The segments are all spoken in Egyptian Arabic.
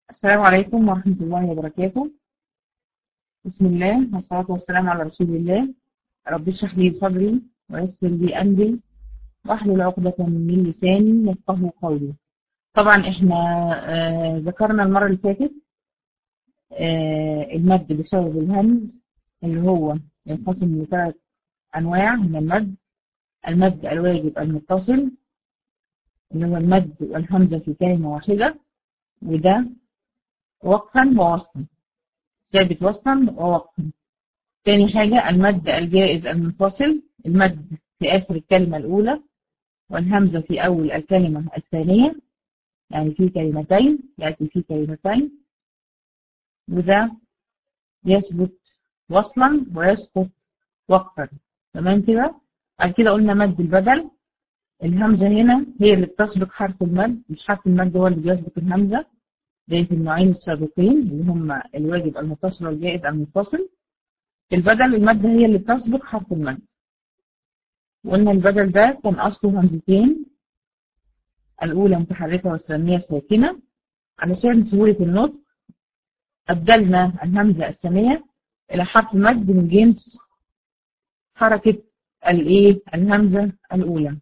السلام عليكم ورحمة الله وبركاته بسم الله والصلاة والسلام على رسول الله رب اشرح لي صدري ويسر لي أمري واحلل عقدة من لساني يفقه قولي طبعا احنا آه ذكرنا المرة اللي فاتت آه المد بسبب الهمز اللي هو ينقسم لثلاث أنواع من المد المد الواجب المتصل اللي هو المد والهمزة في كلمة واحدة وده وقفا ووصلا ثابت وصلا ووقفا تاني حاجة المد الجائز المنفصل المد في آخر الكلمة الأولى والهمزة في أول الكلمة الثانية يعني في كلمتين يأتي في كلمتين وده يثبت وصلا ويسقط وقفا تمام كده بعد كده قلنا مد البدل الهمزة هنا هي اللي بتسبق حرف المد مش حرف المد هو اللي بيسبق الهمزة زي في النوعين السابقين اللي هم الواجب المتصل والجائز المنفصل البدل المادة هي اللي بتسبق حرف المد وقلنا البدل ده كان أصله همزتين الأولى متحركة والثانية ساكنة علشان سهولة النطق أبدلنا الهمزة الثانية إلى حرف مد من جنس حركة الإيه الهمزة الأولى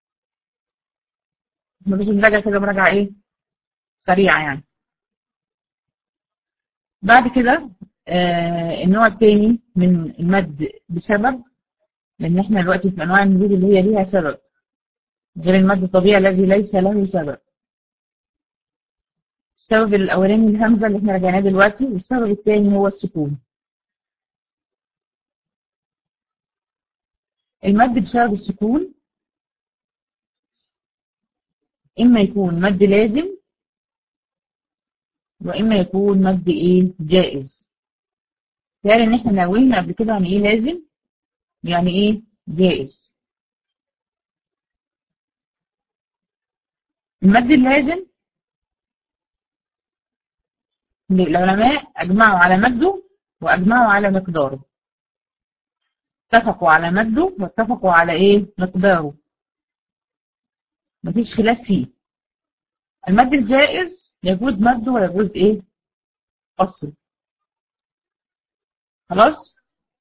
احنا مش نراجع كده مراجعة إيه سريعة يعني بعد كده آه النوع الثاني من المد بسبب لان احنا دلوقتي في انواع المدود اللي هي ليها سبب غير المد الطبيعي الذي ليس له سبب السبب الاولاني الهمزه اللي احنا راجعناه دلوقتي والسبب الثاني هو السكون المد بسبب السكون اما يكون مد لازم واما يكون مد ايه جائز يعني ان احنا ناوينا قبل كده عن ايه لازم يعني ايه جائز المد اللازم العلماء اجمعوا على مده واجمعوا على مقداره اتفقوا على مده واتفقوا على ايه مقداره مفيش خلاف فيه المد الجائز يجوز مده ويجوز ايه قصر خلاص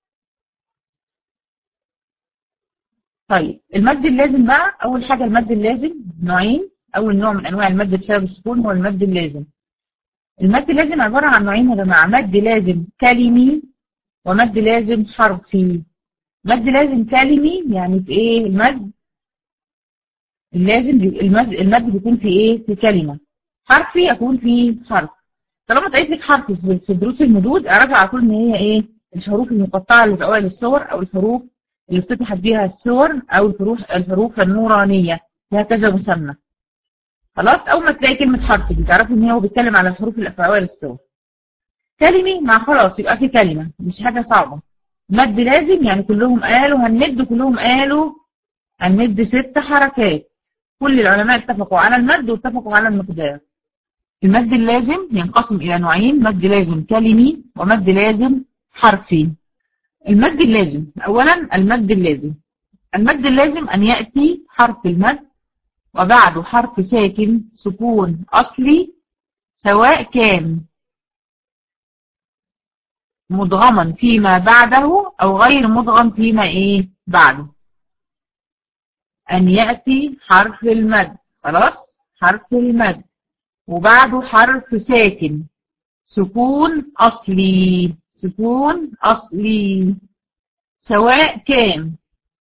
طيب المد اللازم بقى اول حاجه المد اللازم نوعين اول نوع من انواع المد بسبب السكون هو المد اللازم المد اللازم عباره عن نوعين يا جماعه مد لازم كلمي ومد لازم حرفي مد لازم كلمي يعني في ايه المد اللازم المد بيكون في ايه في كلمه حرفي يكون في حرف طالما اتقالت لك حرف في دروس المدود اعرفي على طول ان هي ايه الحروف المقطعه اللي في اوائل الصور او الحروف اللي افتتحت بيها الصور او الحروف الحروف النورانيه فيها كذا مسمى خلاص اول ما تلاقي كلمه حرف دي تعرفي ان هو بيتكلم على الحروف اللي في اوائل الصور كلمي مع خلاص يبقى في كلمه مش حاجه صعبه مد لازم يعني كلهم قالوا هنمد كلهم قالوا هنمد ست حركات كل العلماء اتفقوا على المد واتفقوا على المقدار المد اللازم ينقسم إلى نوعين مد لازم كلمي ومد لازم حرفي المد اللازم أولا المد اللازم المد اللازم أن يأتي حرف المد وبعده حرف ساكن سكون أصلي سواء كان مدغما فيما بعده أو غير مدغم فيما إيه بعده أن يأتي حرف المد خلاص حرف المد وبعده حرف ساكن سكون أصلي سكون أصلي سواء كان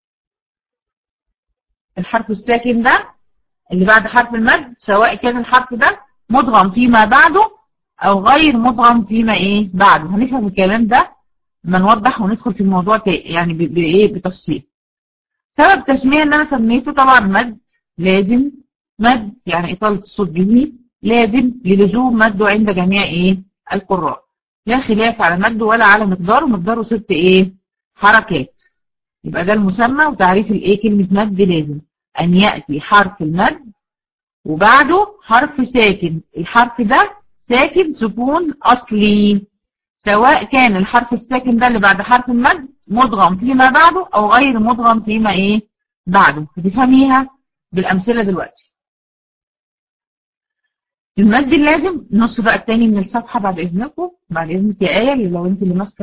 الحرف الساكن ده اللي بعد حرف المد سواء كان الحرف ده مدغم فيما بعده أو غير مدغم فيما إيه بعده هنفهم الكلام ده لما نوضح وندخل في الموضوع يعني بإيه بتفصيل سبب تسمية إن أنا سميته طبعا مد لازم مد يعني إطالة الصوت به لازم للزوم مده عند جميع ايه القراء لا خلاف على مده ولا على مقداره مقداره ست ايه حركات يبقى ده المسمى وتعريف الايه كلمة مد لازم ان يأتي حرف المد وبعده حرف ساكن الحرف ده ساكن سكون اصلي سواء كان الحرف الساكن ده اللي بعد حرف المد مدغم فيما بعده او غير مدغم فيما ايه بعده هتفهميها بالامثله دلوقتي المد اللازم النص بقى التاني من الصفحة بعد إذنكم بعد إذنك يا آية لو أنت اللي ماسكة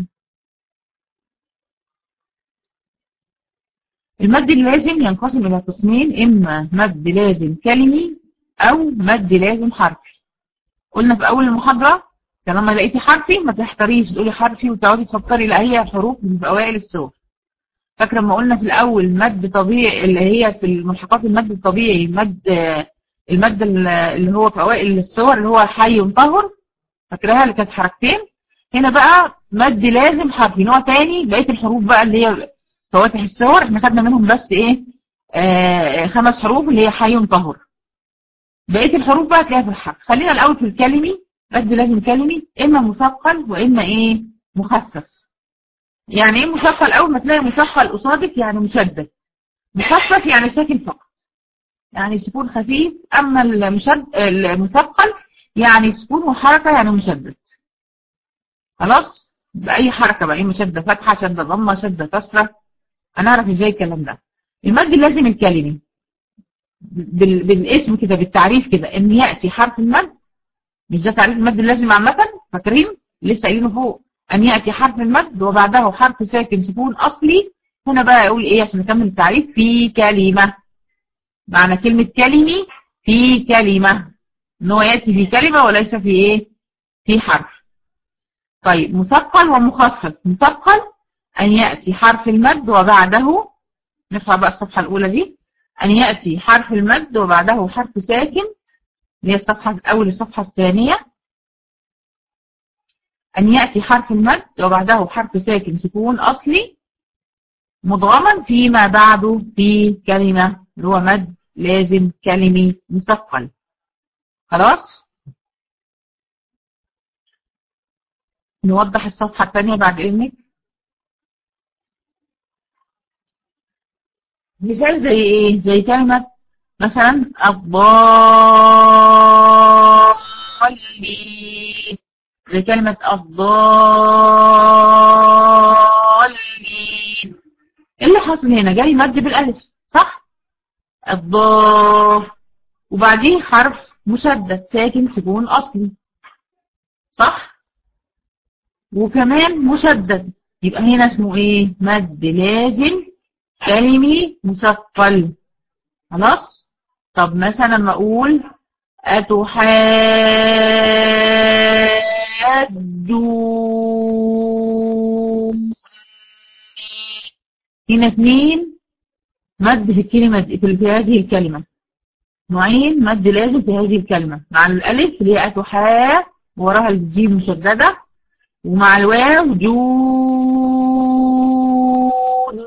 المد اللازم ينقسم إلى قسمين إما مد لازم كلمي أو مد لازم حرفي قلنا في أول المحاضرة طالما لقيتي حرفي ما تحتريش تقولي حرفي وتقعدي تفكري لا هي حروف في أوائل السور فاكرة لما قلنا في الأول مد طبيعي اللي هي في الملحقات المد الطبيعي مد المد اللي هو في أوائل السور اللي هو حي طهر فاكراها اللي كانت حركتين هنا بقى مد لازم حرفي نوع تاني بقية الحروف بقى اللي هي فواتح السور احنا خدنا منهم بس ايه آه خمس حروف اللي هي حي طهر بقيه الحروف بقى تلاقيها في الحرف خلينا الاول في الكلمي مد لازم كلمي اما مثقل واما ايه مخفف يعني ايه مثقل اول ما تلاقي مثقل قصادك يعني مشدد مخفف يعني ساكن فقط يعني سكون خفيف اما المشد المثقل يعني سكون وحركه يعني مشدد خلاص باي حركه بقى ايه مشده فتحه شده ضمه شده كسره هنعرف ازاي الكلام ده المد لازم الكلمي بال... بالاسم كده بالتعريف كده ان ياتي حرف المد مش ده تعريف المد اللازم عامه فاكرين لسه قايلينه فوق ان ياتي حرف المد وبعده حرف ساكن سكون اصلي هنا بقى اقول ايه عشان نكمل التعريف في كلمه معنى كلمه كلمي في كلمه ان هو ياتي في كلمه وليس في ايه في حرف طيب مثقل ومخفف مثقل أن يأتي حرف المد وبعده نرفع بقى الصفحة الأولى دي أن يأتي حرف المد وبعده حرف ساكن اللي هي الصفحة أول الصفحة الثانية أن يأتي حرف المد وبعده حرف ساكن سكون أصلي مضغما فيما بعده في كلمة اللي هو مد لازم كلمي مثقل خلاص نوضح الصفحة الثانية بعد إذنك مثال زي ايه زي كلمة مثلا الضالين زي كلمة الضالين ايه اللي حصل هنا جالي مد بالالف صح الضاء وبعديه حرف مشدد ساكن سكون اصلي صح وكمان مشدد يبقى هنا اسمه ايه مد لازم كلمي مثقل خلاص طب مثلا لما اقول اتحاجون هنا اثنين مد في الكلمة دي في هذه الكلمة نوعين مد لازم في هذه الكلمة مع الألف اللي هي أتحا وراها الجيم مشددة ومع الواو جون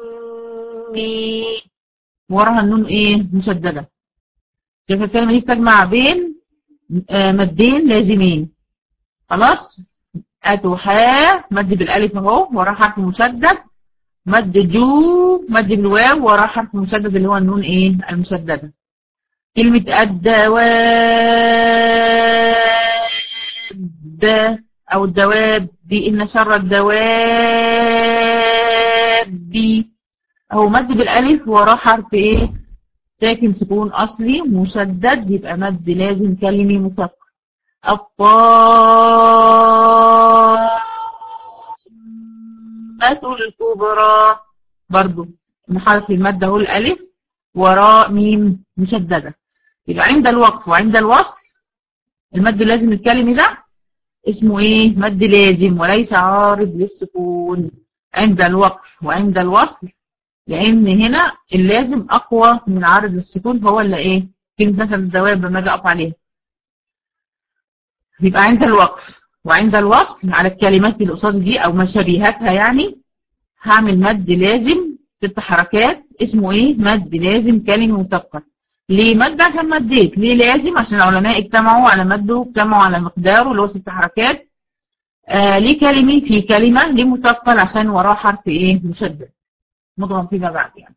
وراها النون ايه مشدده شايف الكلمه دي بتجمع بين آه مدين لازمين خلاص اتوحا مد بالالف اهو وراه حرف مشدد مد جو مد بالواو وراه حرف مشدد اللي هو النون ايه المشدده كلمه الدواب او الدواب دي ان شر الدواب اهو مد بالالف وراه حرف ايه ساكن سكون اصلي مشدد يبقى مد لازم كلمي مثقل الطامة الكبرى برضو من حرف المد اهو الالف وراء ميم مشدده يبقى عند الوقف وعند الوصل المد اللازم الكلمي ده اسمه ايه مد لازم وليس عارض للسكون عند الوقف وعند الوصل لان هنا اللازم اقوى من عارض السكون هو اللي ايه كلمه مثلا الدواب لما اجي اقف عليها يبقى عند الوقف وعند الوصل على الكلمات اللي قصاد دي او ما شبيهاتها يعني هعمل مد لازم ست حركات اسمه ايه مد لازم كلمه مثقل ليه مد عشان مديت ليه لازم عشان العلماء اجتمعوا على مده اجتمعوا على مقداره اللي هو ست حركات آه ليه كلمه في كلمه ليه مثقل عشان وراه حرف ايه مشدد مضغم فيما بعد يعني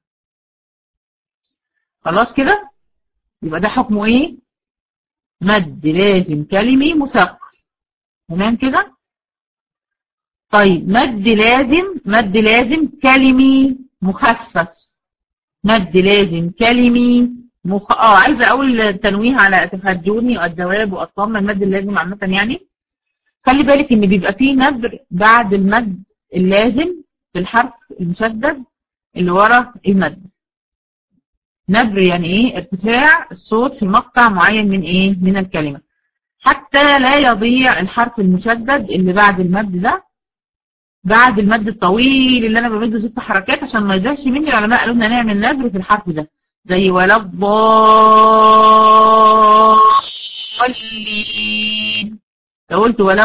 خلاص كده يبقى ده حكمه ايه مد لازم كلمي مثقل تمام كده طيب مد لازم مد لازم كلمي مخفف مد لازم كلمي مخ... اه عايزه اقول تنويه على تفهجوني والدواب والطم المد اللازم عامه يعني خلي بالك ان بيبقى فيه نبر بعد المد اللازم في الحرف المشدد اللي ورا المد نبر يعني ايه ارتفاع الصوت في مقطع معين من ايه من الكلمه حتى لا يضيع الحرف المشدد اللي بعد المد ده بعد المد الطويل اللي انا بمده ست حركات عشان ما يضيعش مني العلماء قالوا لنا نعمل نبر في الحرف ده زي ولا الضالين لو قلت ولا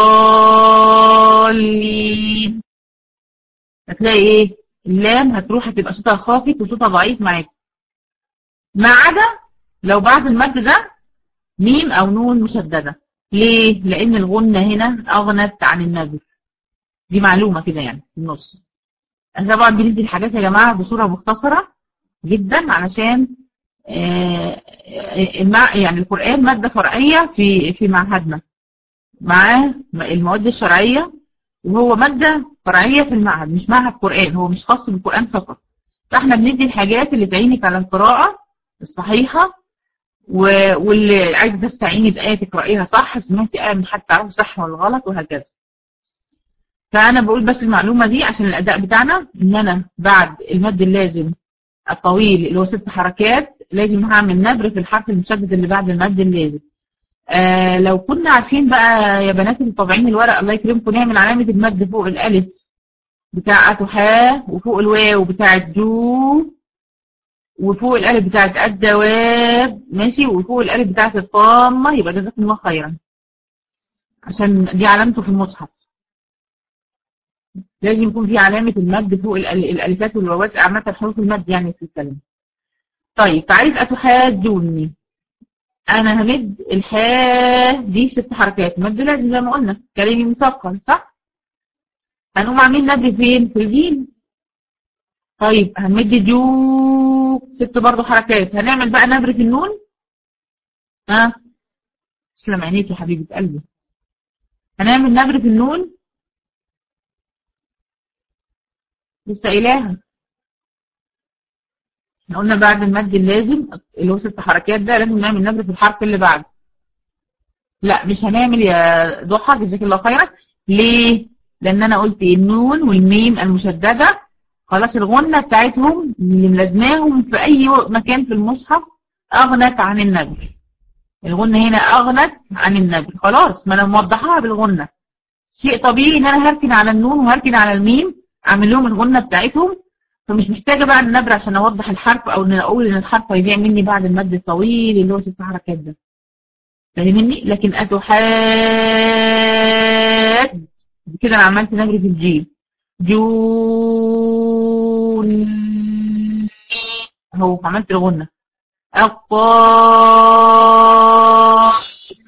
الضالين هتلاقي ايه اللام هتروح هتبقى صوتها خافت وصوتها ضعيف معاك ما عدا لو بعد المد ده ميم او نون مشدده ليه لان الغنه هنا اغنت عن النبي دي معلومه كده يعني في النص انا طبعا بندي الحاجات يا جماعه بصوره مختصره جدا علشان آه يعني القران ماده فرعيه في في معهدنا معاه المواد الشرعيه وهو ماده فرعيه في المعهد مش معهد قران هو مش خاص بالقران فقط فاحنا بندي الحاجات اللي تعينك على القراءه الصحيحه واللي عايزه تستعيني بايه تقرايها صح سمعتي ايه من حد تعرفي صح ولا غلط وهكذا فانا بقول بس المعلومه دي عشان الاداء بتاعنا ان انا بعد المد اللازم الطويل اللي هو ست حركات لازم هعمل نبر في الحرف المشدد اللي بعد المد اللازم آه لو كنا عارفين بقى يا بنات اللي طابعين الورق الله يكرمكم نعمل علامه المد فوق الالف بتاع اتوحاه وفوق الواو بتاعه جو وفوق الالف بتاعت الدواب ماشي وفوق الالف بتاعت الطامه يبقى جزاكم الله خيرا عشان دي علامته في المصحف لازم يكون في علامه المد فوق الالفات والواوات عامه حروف المد يعني في الكلمه طيب تعريف اتحاجوني انا همد الحاء دي ست حركات مد لازم زي ما قلنا كلمه مثقل صح هنقوم عاملين نبر فين في الجيم طيب هنمد جو ست برضو حركات هنعمل بقى نبر في النون ها تسلم عينيك يا حبيبه قلبي هنعمل نبر في النون لسه قايلاها احنا قلنا بعد المد اللازم اللي هو ست حركات ده لازم نعمل نبر في الحرف اللي بعده لا مش هنعمل يا ضحى جزاك الله خيرا ليه لان انا قلت النون والميم المشدده خلاص الغنة بتاعتهم اللي ملازماهم في أي مكان في المصحف أغنت عن النبي الغنة هنا أغنت عن النبي خلاص ما أنا موضحاها بالغنة شيء طبيعي إن أنا هركن على النون وهركن على الميم أعمل لهم الغنة بتاعتهم فمش محتاجة بقى النبر عشان أوضح الحرف أو إن أقول إن الحرف هيضيع مني بعد المد الطويل اللي هو ست حركات ده فاهمني لكن أتحاد كده أنا عملت نبر في الجيم جون اهو عملت الغنة الطامة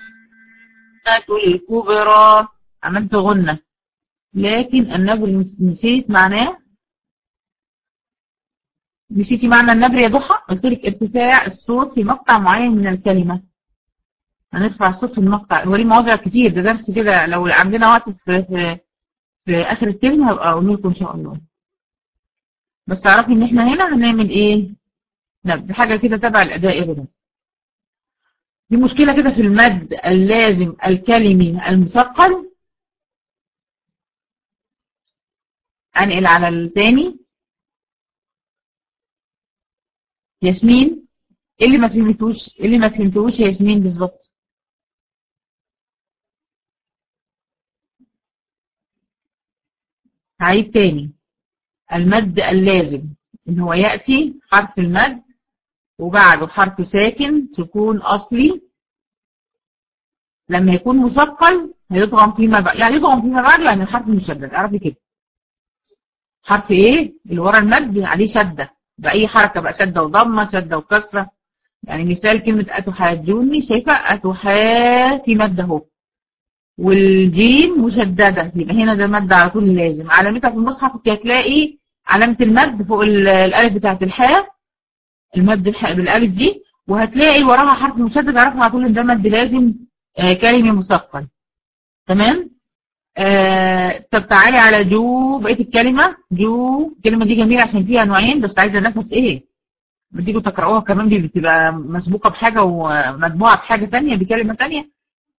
الكبرى عملت غنة لكن النبر نسيت معناه نسيتي معنى النبر يا ضحى قلت لك ارتفاع الصوت في مقطع معين من الكلمة هنرفع الصوت في المقطع هو ليه مواضع كتير ده درس كده لو عندنا وقت في, في في اخر الترم هبقى اقول لكم ان شاء الله بس تعرفي ان احنا هنا هنعمل ايه نبدا حاجه كده تبع الاداء ابدا في مشكله كده في المد اللازم الكلمي المثقل انقل على الثاني ياسمين ايه اللي ما فهمتوش ايه اللي ما فهمتوش يا ياسمين بالظبط هعيد تاني المد اللازم ان هو يأتي حرف المد وبعده حرف ساكن سكون اصلي لما يكون مثقل هيضغم فيما بعد يعني يضغم فيما بعد يعني الحرف مشدد اعرفي كده حرف ايه اللي ورا المد عليه شده باي حركه بقى شده وضمه شده وكسره يعني مثال كلمه اتحاجوني شايفه اتحا في مد اهو والجيم مشدده يبقى هنا ده مد على طول لازم علامتها في المصحف هتلاقي علامه المد فوق الالف بتاعت الحاء المد الحاء بالالف دي وهتلاقي وراها حرف مشدد عرفنا على طول ان ده مد لازم آه كلمه مثقل تمام آه طب تعالي على جو بقيه الكلمه جو الكلمه دي جميله عشان فيها نوعين بس عايزه نفس ايه بتيجوا تقرأوها كمان دي بتبقى مسبوقة بحاجة ومتبوعة بحاجة تانية بكلمة تانية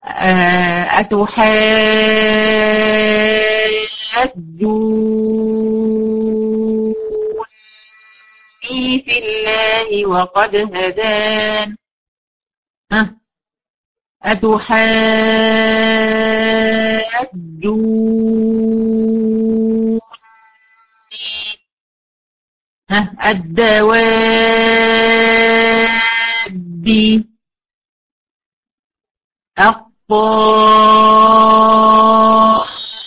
أتحاجوني في الله وقد هدان ها أتحاجوني ها الدواب الطاء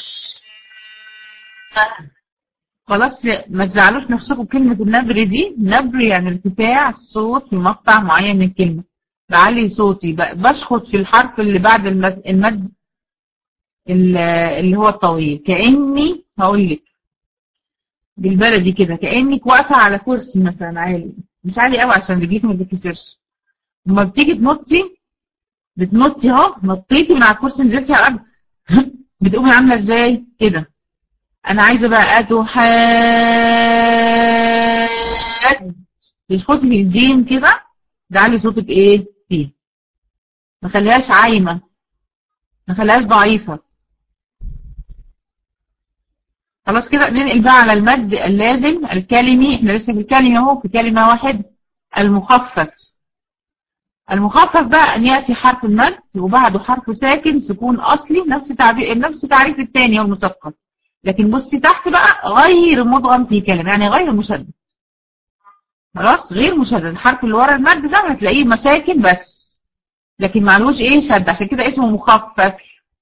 خلاص ما تزعلوش نفسكم كلمة النبر دي نبر يعني ارتفاع الصوت في مقطع معين من الكلمة بعلي صوتي بشخط في الحرف اللي بعد المد, المد اللي هو الطويل كأني هقول لك بالبلدي كده كأنك واقفة على كرسي مثلا عالي مش عالي قوي عشان رجليك ما تتكسرش لما بتيجي تنطي بتنطي اهو نطيتي من على الكرسي نزلتي على الارض بتقومي عامله ازاي كده انا عايزه بقى اتحاد تشخطي في الجيم كده تعلي صوتك ايه فيه ما خليهاش عايمه ما خليهاش ضعيفه خلاص كده ننقل بقى على المد اللازم الكلمي احنا لسه في الكلمه اهو في كلمه واحد المخفف المخفف بقى ان ياتي حرف المد وبعده حرف ساكن سكون اصلي نفس تعبير نفس تعريف الثاني هو المثقل لكن بصي تحت بقى غير مدغم في كلمه يعني غير مشدد خلاص غير مشدد الحرف اللي ورا المد ده هتلاقيه مساكن بس لكن معلوش ايه شد عشان كده اسمه مخفف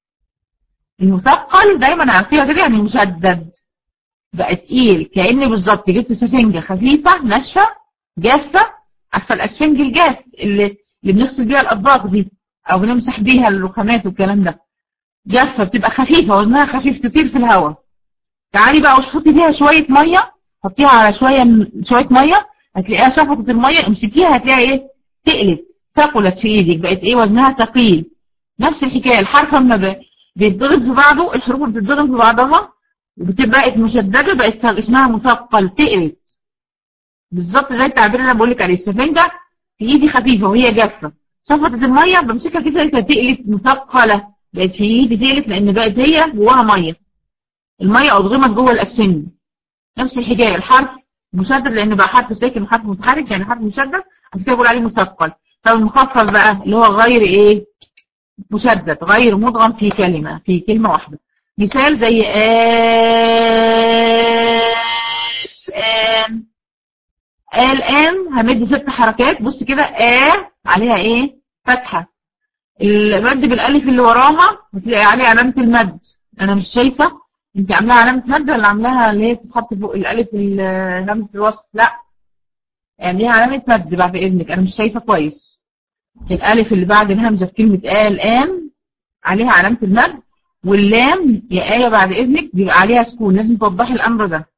المثقل دايما عارفيها كده يعني مشدد بقى تقيل كاني بالظبط جبت سفنجه خفيفه ناشفه جافه عارفه الاسفنج الجاف اللي اللي بنغسل بيها الاطباق دي او بنمسح بيها الرخامات والكلام ده جافه بتبقى خفيفه وزنها خفيف تطير في الهواء تعالي بقى واشفطي فيها شويه ميه حطيها على شويه شويه ميه هتلاقيها شفطت الميه امسكيها هتلاقيها ايه تقلت ثقلت في ايدك بقت ايه وزنها ثقيل نفس الحكايه الحرف اما بيتضرب في بعضه الحروف بتتضرب في بعضها وبتبقى مشدده بقت اسمها مثقل تقلت بالظبط زي التعبير اللي انا بقول لك عليه السفنجه في ايدي خفيفه وهي جافه شفطت الميه بمسكها كده تقلت مثقله بقت في ايدي تقلت لان بقت هي جواها ميه الميه اضغمت جوه الاسفنج نفس الحكايه الحرف مشدد لان بقى حرف ساكن وحرف متحرك يعني حرف مشدد عشان كده بقول عليه مثقل طب المخفف بقى اللي هو غير ايه مشدد غير مدغم في كلمه في كلمه واحده مثال زي الان الان همد ست حركات بص كده آ عليها ايه فتحة المد بالالف اللي وراها بتلاقي عليه علامة المد انا مش شايفة انت عاملاها علامة مد ولا عاملاها اللي هي تتحط فوق الالف همزة الوسط لا اعمليها يعني علامة مد بعد اذنك انا مش شايفة كويس الالف اللي بعد الهمزة في كلمة آ الان عليها علامة المد واللام يا آية بعد اذنك بيبقى عليها سكون لازم توضحي الامر ده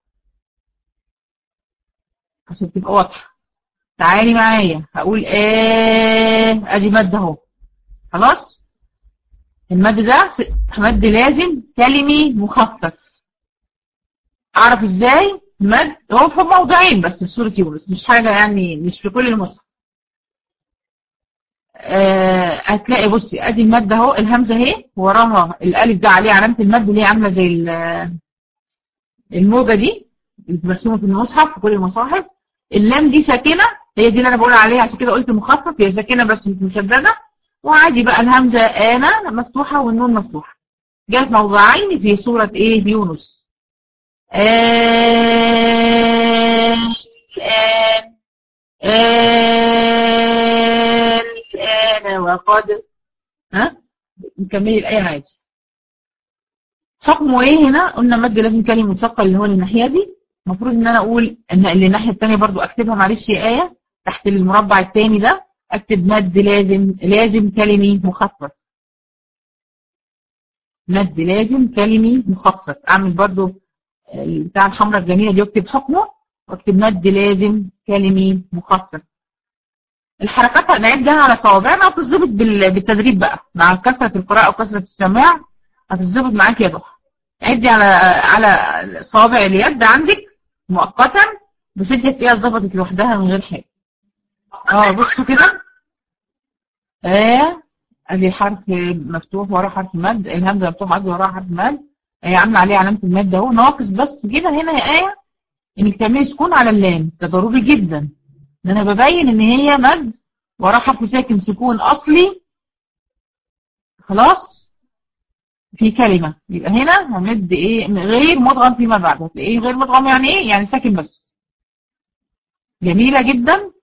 عشان تبقى واضحة تعالي معايا هقول ايه ادي مد اهو خلاص المد ده مد لازم كلمي مخفف اعرف ازاي مد هو في موضعين بس في سورة يونس مش حاجة يعني مش في كل المصحف آه هتلاقي بصي ادي المد اهو الهمزه اهي وراها الالف ده عليه علامه المد اللي هي عامله زي الموجه دي اللي مرسومه في المصحف في كل المصاحف اللام دي ساكنه هي دي اللي انا بقول عليها عشان كده قلت مخفف هي ساكنه بس مش مشدده وعادي بقى الهمزه انا مفتوحه والنون مفتوحه جت موضعين في سوره ايه يونس آه الان آه الان وقد ها نكمل الايه عادي حكمه ايه هنا قلنا مد لازم كلمه مثقل اللي هو الناحيه دي المفروض ان انا اقول ان اللي الناحيه الثانيه برضو اكتبها معلش يا ايه تحت المربع الثاني ده اكتب مد لازم لازم كلمي مخفف مد لازم كلمي مخفف اعمل برضو بتاع الحمراء الجميله دي واكتب حكمه واكتب مد لازم كلمي مخفف الحركات هنعدها على صوابعنا وتظبط بالتدريب بقى مع كثره القراءه وكثره السماع هتظبط معاك يا ضحى عدي على على صوابع اليد عندك مؤقتا بس انت تلاقيها ظبطت لوحدها من غير حاجه اه بصوا كده آه ادي حرف مفتوح وراه حرف مد الهمزه مفتوح عدي وراها حرف مد هي عامله عليه علامه المد اهو ناقص بس كده هنا يا ايه انك تعملي سكون على اللام ده ضروري جدا ان انا ببين ان هي مد وراه حرف ساكن سكون اصلي خلاص في كلمه يبقى هنا همد ايه غير مدغم فيما بعد ايه غير مدغم يعني ايه يعني ساكن بس جميله جدا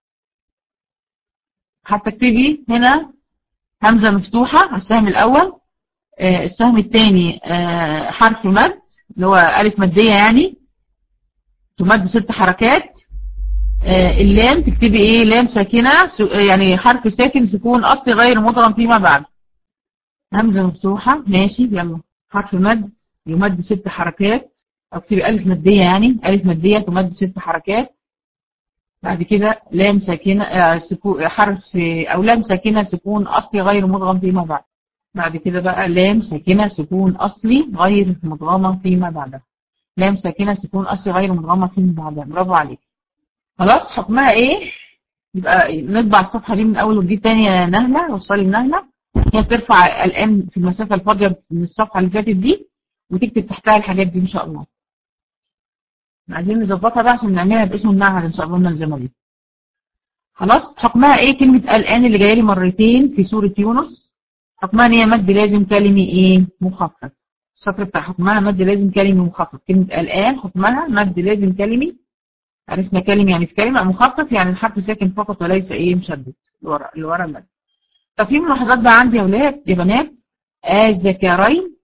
حتى اكتبي هنا همزه مفتوحه على السهم الاول آه السهم الثاني آه حرف مد اللي هو الف ماديه يعني تمد ست حركات آه اللام تكتبي ايه لام ساكنه يعني حرف ساكن سكون اصلي غير مدغم فيما بعد همزه مفتوحه ماشي يلا حرف مد يمد ست حركات او اكتبي الف ماديه يعني الف ماديه تمد ست حركات بعد كده لام ساكنه آه سكون حرف او لام ساكنه سكون اصلي غير مدغم فيما بعد بعد كده بقى لام ساكنه سكون اصلي غير مدغمه فيما بعدها لام ساكنه سكون اصلي غير مدغمه فيما بعدها برافو عليك خلاص حكمها ايه يبقى نطبع الصفحه دي من اول وجديد تاني يا نهله وصلي لنهله هي بترفع الان في المسافه الفاضيه من الصفحه اللي فاتت دي وتكتب تحتها الحاجات دي ان شاء الله عايزين نظبطها بقى عشان نعملها باسم المعهد ان شاء الله الملزمه دي خلاص حكمها ايه كلمه الان اللي جايه لي مرتين في سوره يونس حكمها ان هي مد لازم كلمي ايه مخفف السطر بتاع حكمها مد لازم كلمي مخفف كلمه الان حكمها مد لازم كلمي عرفنا كلمه يعني في كلمه مخفف يعني الحرف ساكن فقط وليس ايه مشدد لورا لورا المد طب في ملاحظات بقى عندي يا اولاد يا بنات الذكرين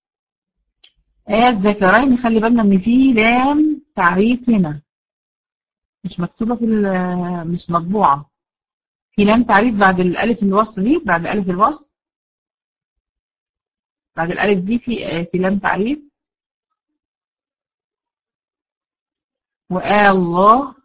الذكرين خلي بالنا ان في لام تعريف هنا مش مكتوبة في مش مطبوعة في لام تعريف بعد الألف الوصل دي بعد ألف الوصل بعد الألف دي في في لام تعريف وآ الله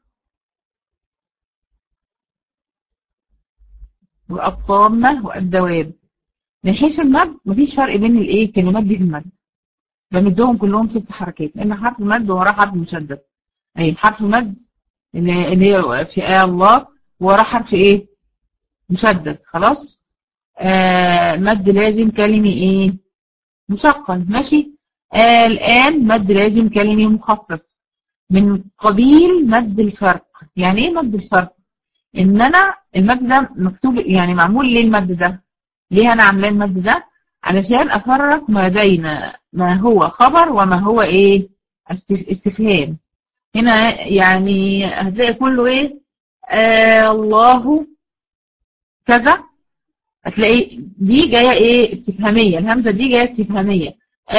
والطامة والدواب من حيث المد مفيش فرق بين الايه الكلمات دي في المد بمدهم كلهم ست حركات لان حرف مد وراه حرف مشدد اي حرف مد اللي هي في آه الله وراه حرف ايه مشدد خلاص آه مد لازم كلمي ايه مثقل ماشي آه الان مد لازم كلمي مخفف من قبيل مد الفرق يعني ايه مد الفرق ان انا المد ده مكتوب يعني معمول ليه المد ده ليه انا عاملاه المد ده علشان افرق ما بين ما هو خبر وما هو ايه استفهام هنا يعني هتلاقي كله ايه آه الله كذا هتلاقي دي جايه ايه استفهاميه الهمزه دي جايه استفهاميه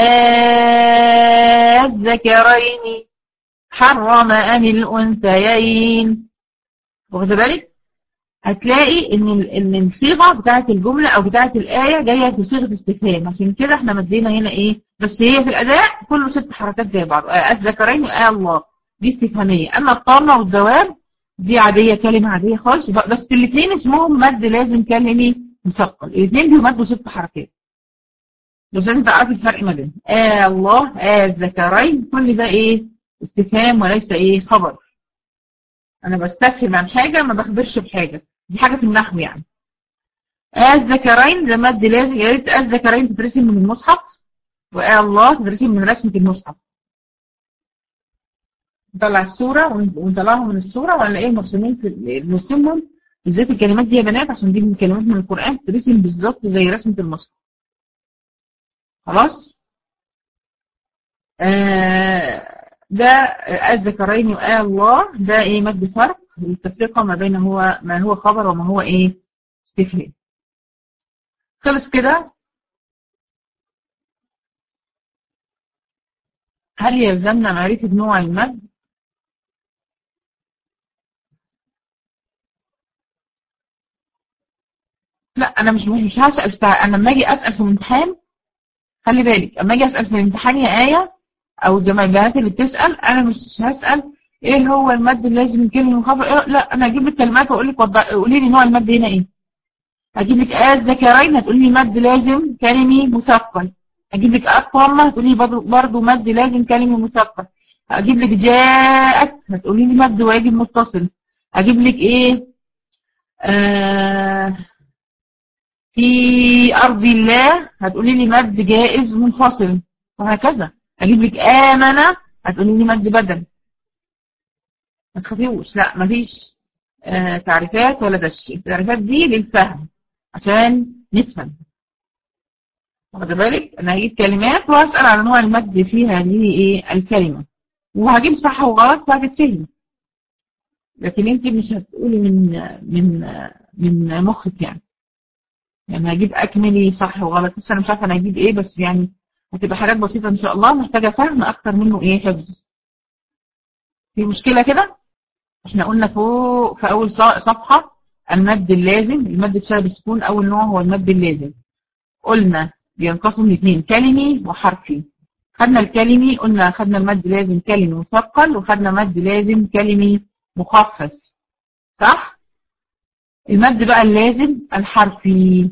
آه الذكرين حرم ام الانثيين واخد بالك هتلاقي ان ان الصيغه بتاعه الجمله او بتاعه الايه جايه في صيغه استفهام عشان كده احنا مدينا هنا ايه بس هي في الاداء كله ست حركات زي بعض الذكرين وآه الله دي استفهاميه اما الطامه والدوام دي عاديه كلمه عاديه خالص بس الاثنين اسمهم مد لازم كلمي مثقل الاثنين بيمدوا ست حركات بس لازم تعرفي الفرق ما بينهم آه الله آه الذكرين كل ده ايه استفهام وليس ايه خبر انا بستفهم عن حاجه ما بخبرش بحاجه دي حاجه في النحو يعني الذكرين ده مد لازم يا ريت الذكرين تترسم من المصحف وآه الله تترسم من رسمه المصحف نطلع الصوره ونطلعهم من الصوره ولا ايه مرسومين في نرسمهم بالذات الكلمات دي يا بنات عشان دي كلمات من القران تترسم بالظبط زي رسمه المصحف خلاص آه ده الذكرين وآه الله ده ايه مد فرق التفرقة ما بين هو ما هو خبر وما هو ايه استفهام خلص كده هل يلزمنا معرفة نوع المد لا انا مش مش هسأل بتاع انا لما اجي اسأل في الامتحان خلي بالك اما اجي اسأل في الامتحان يا آية او الجماعات اللي بتسال انا مش هسال ايه هو المد اللي لازم كلمه خبر إيه؟ لا انا هجيب لك كلمات واقول لك قولي لي نوع المد هنا ايه هجيب لك آيات ذكرين هتقولي لي مد لازم كلمي مثقل هجيب لك اقوام هتقولي لي برضه مد لازم كلمي مثقل هجيب لك جاءت هتقولي لي مد واجب متصل هجيب لك ايه آه في أرض الله هتقولي لي مد جائز منفصل وهكذا أجيب لك آمنة هتقولي لي مد بدل ما تخافيوش لا مفيش آه تعريفات ولا دش التعريفات دي للفهم عشان نفهم واخد بالك انا هجيب كلمات واسال على نوع المد فيها دي ايه الكلمه وهجيب صح وغلط وهتتفهم لكن انت مش هتقولي من من من مخك يعني يعني هجيب اكملي صح وغلط لسه انا مش عارفه انا هجيب ايه بس يعني هتبقى حاجات بسيطه ان شاء الله محتاجه فهم اكتر منه ايه حفظ في مشكله كده احنا قلنا فوق في اول صفحه المد اللازم المد بسبب السكون اول نوع هو المد اللازم قلنا بينقسم لاثنين كلمي وحرفي خدنا الكلمي قلنا خدنا المد لازم كلمي مثقل وخدنا مد لازم كلمي مخفف صح المد بقى اللازم الحرفي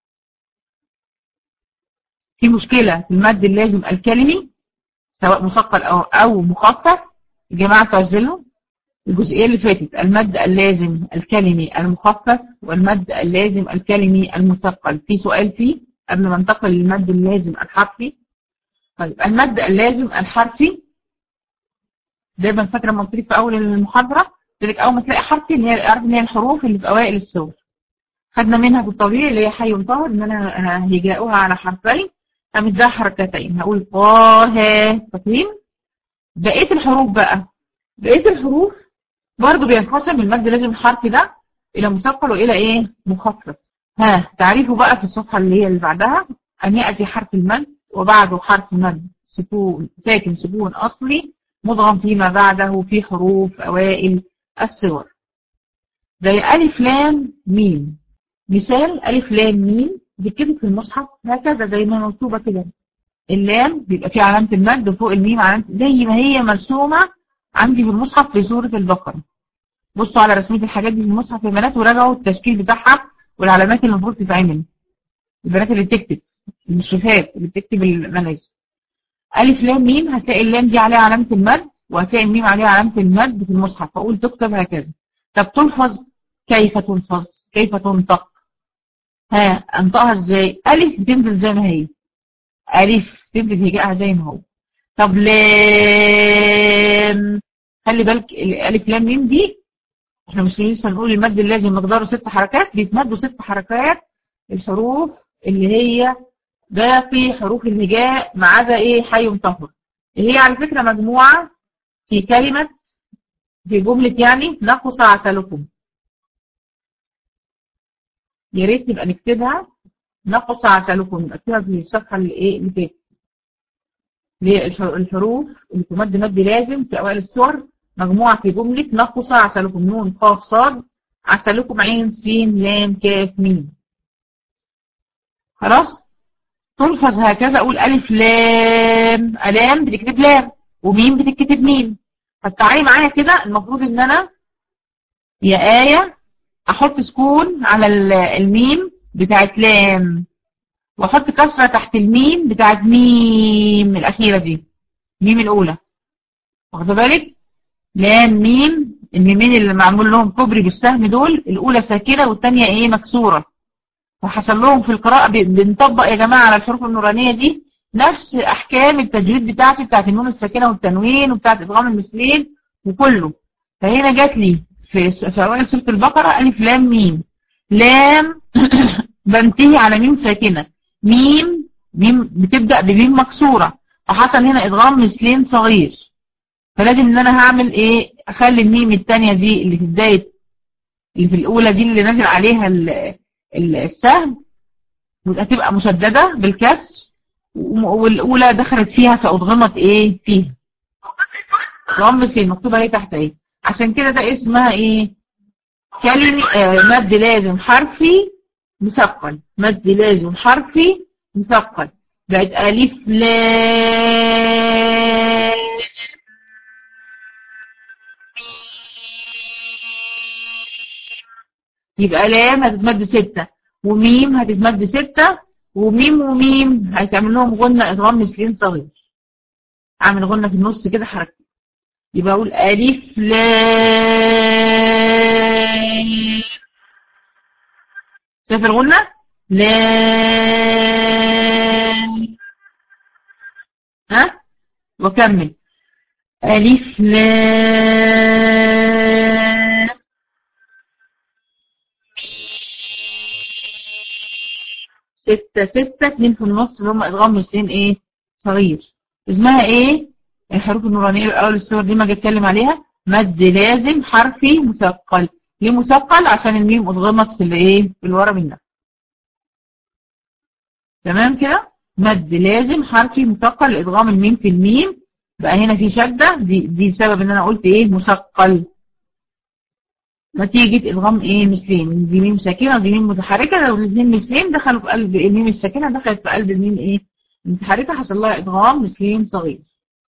في مشكلة في المد اللازم الكلمي سواء مثقل أو أو مخفف الجماعة تعزلوا الجزئية اللي فاتت المد اللازم الكلمي المخفف والمد اللازم الكلمي المثقل في سؤال فيه قبل ما انتقل للمد اللازم الحرفي طيب المد اللازم الحرفي دايما فاكره لما قلت لك في اول المحاضره قلت لك اول ما تلاقي حرفي اللي هي عارف ان هي الحروف اللي في اوائل السور خدنا منها بالطبيعي اللي هي حي وطاهر ان انا هجاؤها على حرفين همدها حركتين هقول طه فاكرين بقيه الحروف بقى بقيه الحروف برضه بينقسم المد لازم الحرفي ده الى مثقل والى ايه مخفف ها تعريفه بقى في الصفحه اللي هي اللي بعدها ان ياتي حرف المد وبعده حرف مد سكون ساكن سكون اصلي مضغم فيما بعده في حروف اوائل السور زي الف لام ميم مثال الف لام ميم بتكتب في المصحف هكذا زي ما مكتوبه كده اللام بيبقى فيه علامه المد وفوق الميم علامه زي ما هي مرسومه عندي في المصحف في سوره البقره بصوا على رسميه الحاجات دي في المصحف يا بنات وراجعوا التشكيل بتاعها والعلامات اللي المفروض تتعمل البنات اللي بتكتب المشرفات اللي بتكتب المنازل ألف لام ميم هتلاقي اللام دي عليها علامة المد وهتلاقي الميم عليها علامة المد في المصحف فأقول تكتب هكذا طب تلفظ كيف تلفظ كيف تنطق ها انطقها ازاي ألف بتنزل زي ما هي ألف تنزل هجائها زي ما هو طب لام خلي بالك الألف لام ميم دي احنا مش لسه نقول المد اللازم مقداره ست حركات بيتمدوا ست حركات الحروف اللي هي باقي حروف الهجاء ما عدا ايه حي طهر اللي هي على فكره مجموعه في كلمه في جمله يعني نقص عسلكم يا ريت نبقى نكتبها نقص عسلكم نكتبها في الصفحه اللي ايه اللي فاتت الحروف اللي تمد مد لازم في اوائل السور مجموعة في جملة نقص عسلكم نون قاف صاد عسلكم عين سين لام كاف ميم خلاص تلفظ هكذا اقول الف لام الام بتكتب لام وميم بتكتب ميم فتعالي معايا كده المفروض ان انا يا آية احط سكون على الميم بتاعت لام واحط كسرة تحت الميم بتاعت ميم الاخيرة دي ميم الاولى واخده بالك لام ميم الميمين اللي معمول لهم كوبري بالسهم دول الاولى ساكنه والثانيه ايه مكسوره وحصل لهم في القراءه بنطبق يا جماعه على الحروف النورانيه دي نفس احكام التجويد بتاعتي بتاعت النون الساكنه والتنوين وبتاعت ادغام المثلين وكله فهنا جات لي في في اوائل سوره البقره الف لام ميم لام بنتهي على ميم ساكنه ميم ميم بتبدا بميم مكسوره فحصل هنا ادغام مثلين صغير فلازم ان انا هعمل ايه اخلي الميم الثانيه دي اللي في بدايه اللي في الاولى دي اللي نازل عليها السهم هتبقى مشدده بالكسر والاولى دخلت فيها فادغمت ايه فيها ضم سين مكتوبه اهي تحت ايه عشان كده ده اسمها ايه كلمه آه مد لازم حرفي مثقل مد لازم حرفي مثقل بقت الف لام يبقى لام هتتمد ستة وميم هتتمد ستة وميم وميم هيتعمل لهم غنة إدغام مثلين صغير أعمل غنة في النص كده حركة يبقى أقول ألف لام شايف الغنة لا ها وكمل ألف لا ستة ستة اتنين في النص اللي هم ادغام مثلين ايه صغير اسمها ايه الحروف النورانية الاول الصور دي ما جي اتكلم عليها مد لازم حرفي مثقل ليه مثقل عشان الميم ادغمت في الايه في الورا منها تمام كده مد لازم حرفي مثقل لادغام الميم في الميم بقى هنا في شدة دي دي سبب ان انا قلت ايه مثقل نتيجة ادغام ايه مثلين دي ميم ساكنة ودي ميم متحركة لو الاثنين مثلين دخلوا في قلب الميم الساكنة دخلت في قلب الميم ايه المتحركة حصل لها ادغام مثلين صغير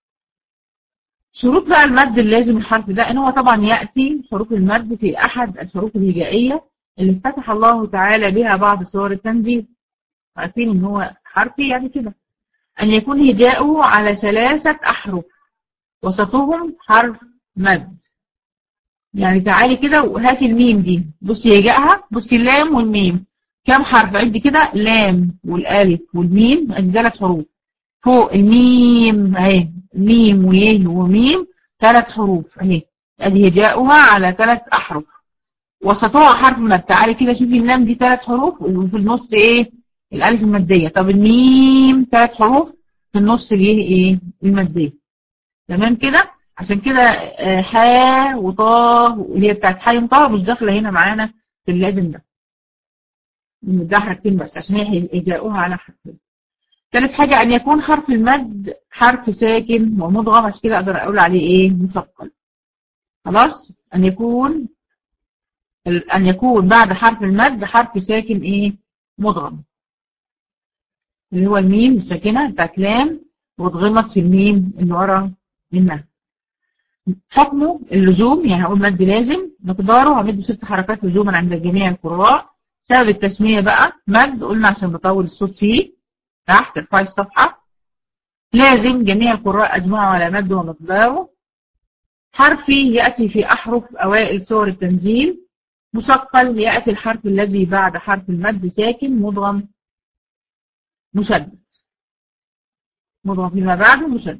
شروط بقى المد اللازم الحرف ده ان هو طبعا يأتي حروف المد في احد الحروف الهجائية اللي افتتح الله تعالى بها بعض سور التنزيل عارفين ان هو حرفي يعني كده أن يكون هجاؤه على ثلاثة أحرف وسطهم حرف مد يعني تعالي كده وهاتي الميم دي بصي هجائها بصي اللام والميم كم حرف عد كده لام والالف والميم ادي ثلاث حروف فوق الميم اهي ميم ويه وميم ثلاث حروف اهي ادي هجاؤها على ثلاث احرف وسطها حرف مد تعالي كده شوفي اللام دي ثلاث حروف وفي النص ايه الالف الماديه طب الميم ثلاث حروف في النص اليه ايه الماديه تمام كده عشان كده حاء وطاء اللي هي بتاعت حاء وطاء مش داخله هنا معانا في اللازم ده ده حرفين بس عشان هي اجاؤها على حرفين ثالث حاجة أن يكون حرف المد حرف ساكن ومضغم عشان كده أقدر أقول عليه إيه مثقل خلاص أن يكون أن يكون بعد حرف المد حرف ساكن إيه مضغم اللي هو الميم الساكنة بتاعت لام واتغمت في الميم اللي ورا منها حكمه اللزوم يعني هقول مد لازم مقداره همد ست حركات لزوما عند جميع القراء سبب التسمية بقى مد قلنا عشان بطول الصوت فيه تحت ارفعي الصفحة لازم جميع القراء أجمعوا على مد ومقداره حرفي يأتي في أحرف أوائل سور التنزيل مثقل يأتي الحرف الذي بعد حرف المد ساكن مضغم مشدد مضغم فيما بعده مشدد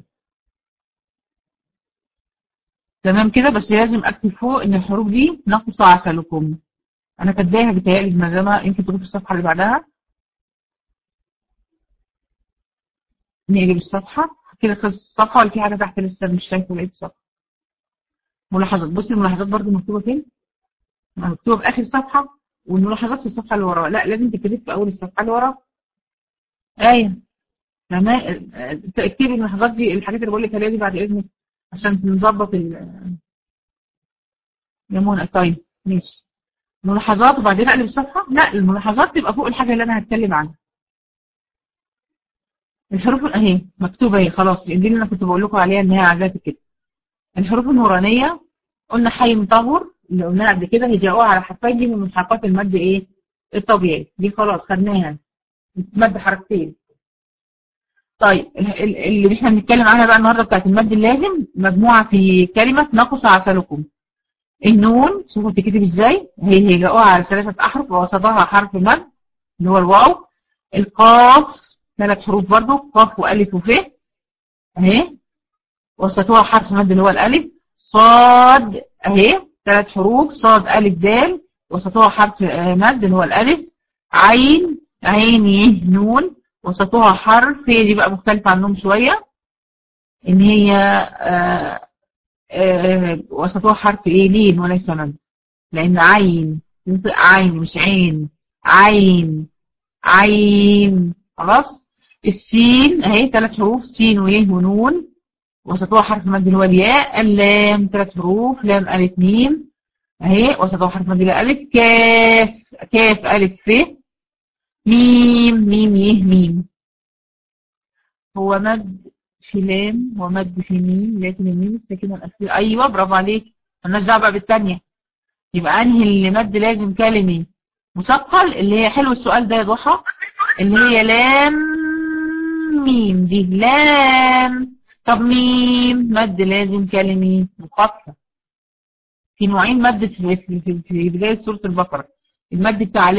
تمام كده بس لازم اكتب فوق ان الحروف دي نقص عسلكم انا كاتباها بتهيألي بمزامة يمكن تروح الصفحة اللي بعدها نقلب الصفحة كده خلص الصفحة ولا في حاجة تحت لسه مش شايفة لقيت الصفحة ملاحظات بصي الملاحظات برضو مكتوبة فين؟ مكتوبة في آخر الصفحة والملاحظات في الصفحة اللي وراها لا لازم تكتبي في أول الصفحة اللي وراها آية تمام اكتبي الملاحظات دي الحاجات اللي بقول لك عليها دي بعد إذنك عشان نظبط ال يا منى طيب ماشي ملاحظات وبعدين اقلب الصفحه لا الملاحظات تبقى فوق الحاجه اللي انا هتكلم عنها الحروف اهي مكتوبه اهي خلاص دي اللي انا كنت بقول لكم عليها ان هي عايزاها كده الحروف النورانيه قلنا حي مطهر اللي قلناها قبل كده هجاؤها على حرفين دي من ملحقات المد ايه الطبيعي دي خلاص خدناها مد حركتين طيب اللي احنا بنتكلم عنها بقى النهارده بتاعت المد اللازم مجموعه في كلمه نقص عسلكم النون شوفوا بتكتب ازاي هي هي جاؤها على ثلاثه احرف ووسطها حرف مد اللي هو الواو القاف ثلاث حروف برضو قاف والف وف اهي وسطها حرف مد اللي هو الالف صاد اهي ثلاث حروف صاد الف دال وسطها حرف مد اللي هو الالف عين عين يه نون وسطها حرف هي دي بقى مختلفة عنهم شوية ان هي آآ آآ وسطها حرف ايه لين وليس مد لان عين عين مش عين عين عين خلاص السين اهي ثلاث حروف سين ويه ونون وسطها حرف مد اللي هو الياء اللام ثلاث حروف لام الف ميم اهي وسطها حرف مد الالف كاف كاف الف ف ميم ميم يه ميم هو مد في لام ومد في ميم لكن الميم الساكنه الاخيره ايوه برافو عليك مالناش دعوه بقى بالثانيه يبقى انهي اللي مد لازم كلمي مثقل اللي هي حلو السؤال ده يا ضحى اللي هي لام ميم دي لام طب ميم مد لازم كلمي مخفف في نوعين مد في, في, في, في بدايه سوره البقره المد بتاع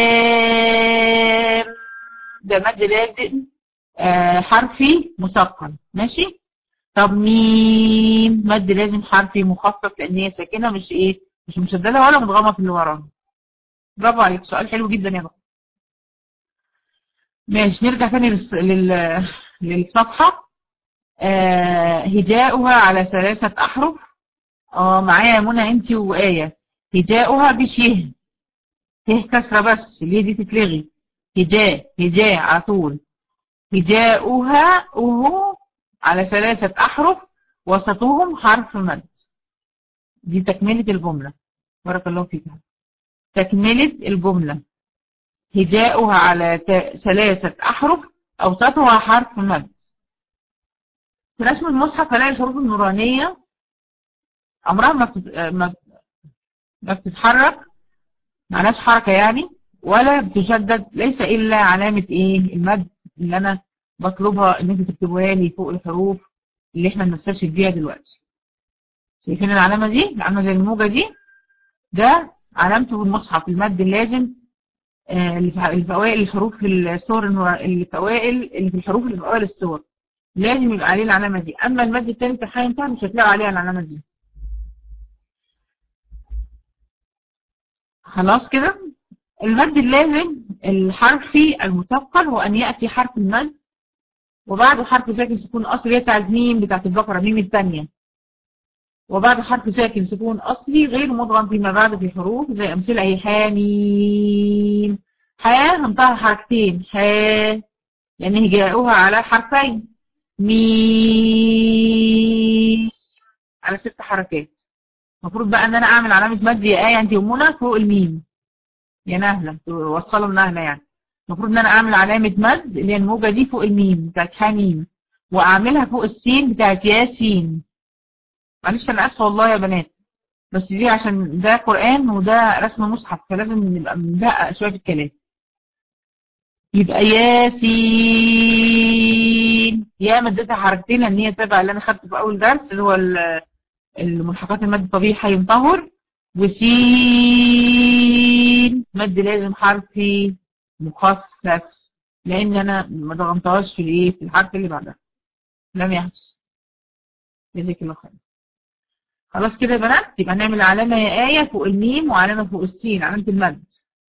لام ده مد لازم آه حرفي مثقل ماشي طب ميم مد لازم حرفي مخفف لان هي ساكنه مش ايه مش مشدده ولا مدغمه في اللي وراها برافو عليك سؤال حلو جدا يا بابا ماشي نرجع تاني للص... لل... للصفحه آه هجاؤها على ثلاثه احرف اه معايا يا منى انت وآية هجاؤها بشه ه كسرة بس اللي دي تتلغي هجاء هجاء على طول هجاؤها وهو على ثلاثة أحرف وسطهم حرف مد دي تكملة الجملة بارك الله فيك تكملة الجملة هجاؤها على ثلاثة أحرف أوسطها حرف مد في رسم المصحف هلاقي الحروف النورانية عمرها ما بتت... ما ما بتتحرك معناش حركة يعني ولا بتشدد ليس إلا علامة إيه المد اللي أنا بطلبها إن أنتوا تكتبوها لي فوق الحروف اللي إحنا بنستشهد بيها دلوقتي شايفين العلامة دي عاملة زي الموجة دي ده علامته في المصحف المد اللازم آه اللي في أوائل الحروف في الصور اللي في أوائل اللي في الحروف اللي في أوائل الصور لازم يبقى عليه العلامة دي أما المد التاني بتاع حاجة بتاع مش هتلاقوا عليها العلامة دي خلاص كده المد اللازم الحرفي المثقل هو أن يأتي حرف المد وبعده حرف ساكن سكون أصلي بتاع الميم بتاعت البقرة ميم الثانية وبعد حرف ساكن سكون أصلي غير مضغم فيما بعد في حروف زي أمثلة أهي حاميم حا هنطقها حركتين حا لأن جاءوها على حرفين ميم على ست حركات المفروض بقى ان انا اعمل علامه مد يا ايه انت ومنى فوق الميم يا نهله توصلوا النهله يعني المفروض ان انا اعمل علامه مد اللي هي الموجه دي فوق الميم بتاعت حميم واعملها فوق السين بتاعت ياسين معلش انا اسفه والله يا بنات بس دي عشان ده قران وده رسم مصحف فلازم نبقى مدقق شويه في الكلام يبقى ياسين يا مدتها حركتين لان هي تابعه اللي انا خدته في اول درس اللي هو الملحقات المد الطبيعي هينطهر وسين مد لازم حرفي مخفف لان انا ما ضغمتهاش في الايه في الحرف اللي بعدها لم يحدث جزاك الله خير خلاص كده يا بنات يبقى نعمل علامه يا ايه فوق الميم وعلامه فوق السين علامه المد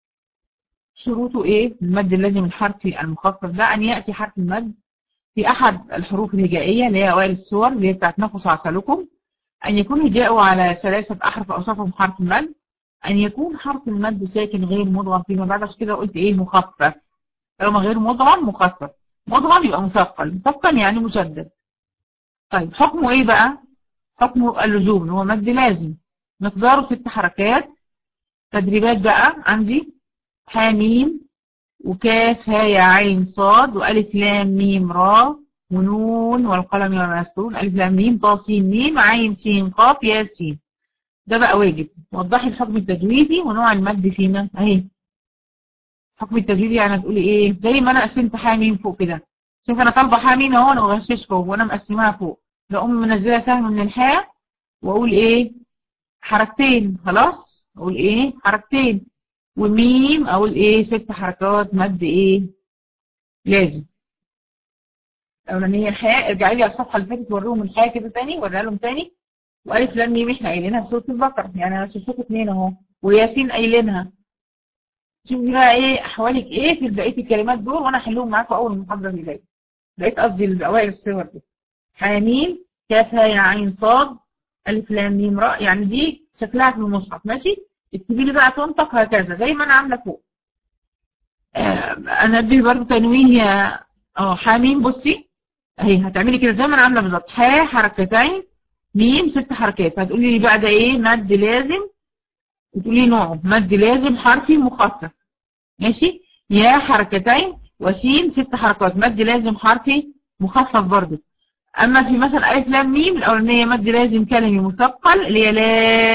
شروطه ايه المد اللازم الحرفي المخفف ده ان ياتي حرف المد في احد الحروف الهجائيه اللي هي اوائل السور اللي هي بتاعت نفس عسلكم أن يكون هجاؤه على ثلاثة أحرف أوصافهم حرف المد أن يكون حرف المد ساكن غير مضغم فيما بعد عشان كده قلت إيه مخفف طالما غير مضغم مخفف مضغم يبقى مثقل مثقل يعني مشدد طيب حكمه إيه بقى؟ حكمه اللزوم هو مد لازم مقداره ست حركات تدريبات بقى عندي حاميم وكاف ها يا عين صاد وألف لام ميم را ونون والقلم وما يسطرون ألف لام ميم طا سين ميم عين سين قاف يا سين ده بقى واجب وضحي الحكم التجويدي ونوع المد فيما اهي الحكم التجويدي يعني هتقولي ايه زي ما انا قسمت حاميم فوق كده شوف انا طالبه حاميم اهو انا بغشش فوق وانا مقسماها فوق بقوم منزله سهم من الحاء واقول ايه حركتين خلاص اقول ايه حركتين وميم اقول ايه ست حركات مد ايه لازم الاولانيه الحاء ارجعي لي على الصفحه اللي فاتت وريهم الحاء كده تاني وريها لهم تاني والف لام ميم احنا قايلينها في سوره البقره يعني انا شفتكم اثنين اهو وياسين قايلينها شوفي بقى ايه احوالك ايه في بقيه الكلمات دول وانا احلهم معاكم اول المحاضره اللي جايه بقيت قصدي اوائل الصور دي حاميم كاف يا عين صاد الف لام ميم راء يعني دي شكلها في المصحف ماشي اكتبي لي بقى تنطق هكذا زي ما انا عامله فوق آه انا ادي برضه تنويه يا اه حاميم بصي اهي هتعملي كده زي ما انا عامله بالظبط ح حركتين ميم ست حركات هتقولي لي بقى ده ايه مد لازم وتقولي نوعه مد لازم حرفي مخفف ماشي يا حركتين وسين ست حركات مد لازم حرفي مخفف برضه اما في مثلا الف لام ميم الاولانيه مد لازم كلمي مثقل اللي هي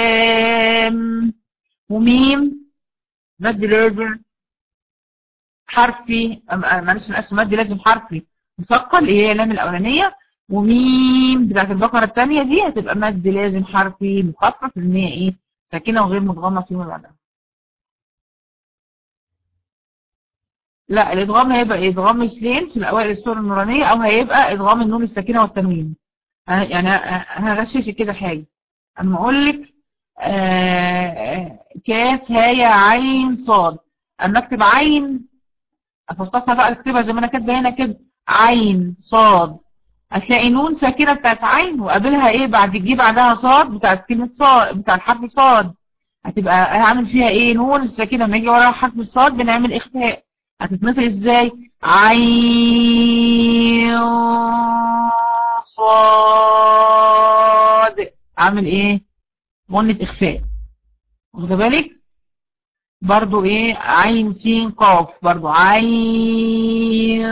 لام وميم مد لازم حرفي معلش انا اسف مد لازم حرفي مثقل اللي هي لام الاولانيه وميم بتاعت البقره الثانيه دي هتبقى مد لازم حرفي مخفف لان هي ايه ساكنه وغير مدغمه فيما بعدها لا الادغام هيبقى ادغام مثلين في الاوائل السور النورانيه او هيبقى ادغام النون الساكنه والتنوين يعني هغششك كده حاجه انا بقول لك كاف هاء عين صاد اما اكتب عين افصصها بقى اكتبها زي ما انا كاتبه هنا كده عين صاد هتلاقي نون ساكنه بتاعت عين وقابلها ايه بعد تجي بعدها صاد بتاعت كلمه صاد بتاع الحرف صاد هتبقى هعمل فيها ايه نون الساكنه لما يجي وراها حرف الصاد بنعمل اخفاء هتتنطق ازاي عين صاد اعمل ايه غنة اخفاء واخد بالك برضو ايه عين سين قاف برضو عين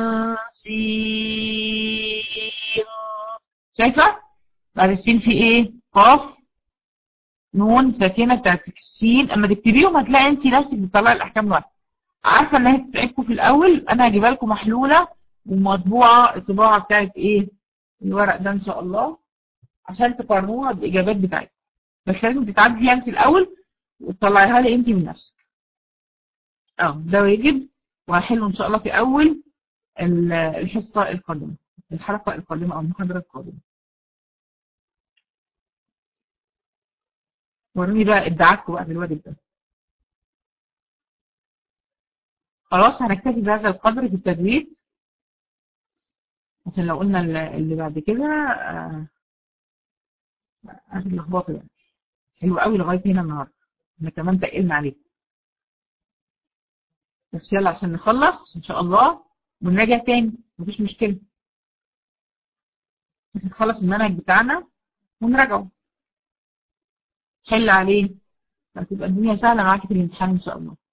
سين شايفة بعد السين في ايه قاف نون ساكنة بتاعت السين اما تكتبيهم هتلاقي انت نفسك بتطلعي الاحكام لوحدك عارفة ان هي بتتعبكم في الاول انا هجيبها لكم محلولة ومطبوعة الطباعة بتاعت ايه الورق ده ان شاء الله عشان تقارنوها بالاجابات بتاعتكم بس لازم تتعبي فيها انت الاول وتطلعيها لي انت من نفسك اه ده واجب وهحله ان شاء الله في اول الحصة القادمة الحلقة القادمة او المحاضرة القادمة وروني بقى ادعاكم بقى بالواجب ده خلاص هنكتفي بهذا القدر في التجويد عشان لو قلنا اللي بعد كده اخد لخبطه يعني حلو قوي لغايه هنا النهارده احنا كمان تقلنا عليكم بس يلا عشان نخلص ان شاء الله ونراجع تاني مفيش مشكله نخلص المنهج بتاعنا ونراجعه حل عليه هتبقى الدنيا سهله معاكي في الامتحان ان شاء الله